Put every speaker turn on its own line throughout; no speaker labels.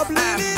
طب ليه ليه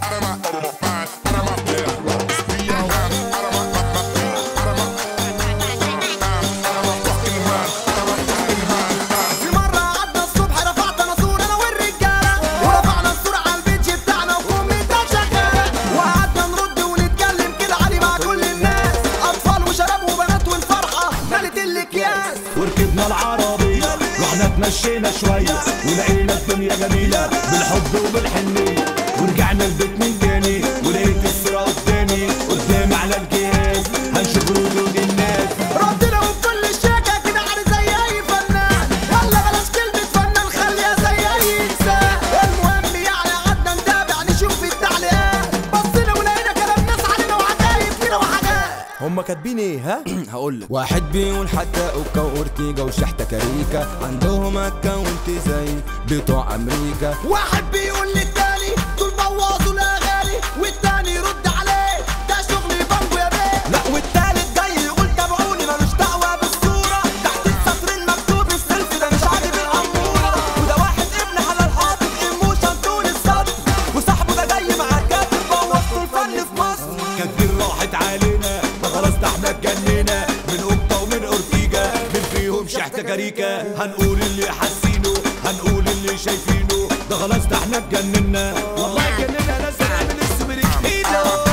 في مرة قعدنا الصبح رفعت انا صورة انا والرجالة ورفعنا الصورة على البيتش بتاعنا وكومنتات شغالة وقعدنا نرد ونتكلم كده عادي مع كل الناس اطفال وشباب وبنات والفرحة ملت الاكياس
وركبنا العربية رحنا اتمشينا شوية ولقينا الدنيا جميلة بالحب وبالحنية ورجعنا البيت من تاني ولقيت الصورة قدامي قدامي على الجهاز هنشوف ردود الناس
ردنا وبكل الشيكة كده عادي زي اي فنان يلا بلاش كلمة فنان خليها زي اي انسان المهم يعني قعدنا نتابع نشوف التعليقات بصينا ولقينا كلام ناس علينا وحكايب كده وحاجات
هما كاتبين ايه ها هقول لك
واحد بيقول حتى اوكا وارتيجا وشحتة كاريكا عندهم اكونت زي بتوع امريكا
واحد بيقول للتاني دول بوظوا الاغاني والتاني يرد عليه ده شغل بانجو يا بيه لا والتالت جاي يقول تابعوني ملوش دعوه بالصوره تحت السطرين مكتوب السيلفي ده مش عاجب الاموره وده واحد ابن حلال حاطط ايموشن طول السطر وصاحبه ده جاي مع الكاتب بوظتوا الفن في مصر
كتير راحت علينا ما خلاص ده احنا اتجننا من اوكا ومن اورتيجا من فيهم شحتة كاريكا هنقول اللي حاسينه هنقول اللي شايفينه ده خلاص ده احنا اتجننا والله اتجننا ناس هنعمل السوبر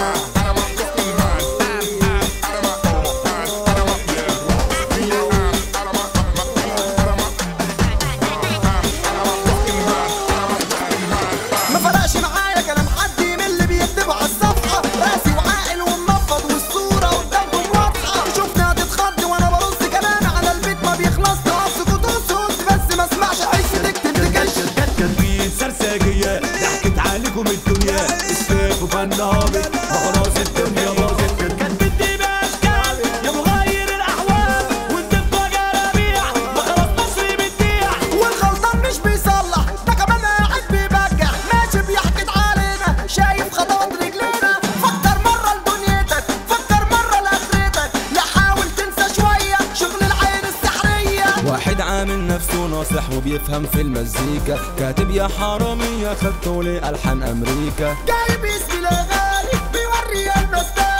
ما فرقش معايا كلام حد من اللي بيكتبوا على الصفحة راسي وعاقل ومنفض والصورة قدامكم واضحة شفنا هتتخض وانا برص كلام على البيت ما بيخلص تقص كتوس بس ما اسمعش عيش تكتب تكش
كاتبين سرساجية ضحكت عليكم الدنيا اسفاف وفن هابط ما خلاص الدنيا باظت كاتبين دي باشكال يا مغير الاحوال والدفة جرابيع ما خلاص مصري بتبيع
والغلطان مش بيصلح ده كمان قاعد بيبجح ماشي بيحكي علينا شايف خطوات رجلينا فكر مرة لدنيتك فكر مرة لاخرتك لا حاول تنسى شوية شغل العين السحرية
واحد عامل نفسه ناصح وبيفهم في المزيكا كاتب يا حرامي يا خدتوا لي الحان امريكا
جايب اسم الاغاني بيوري الناس تاني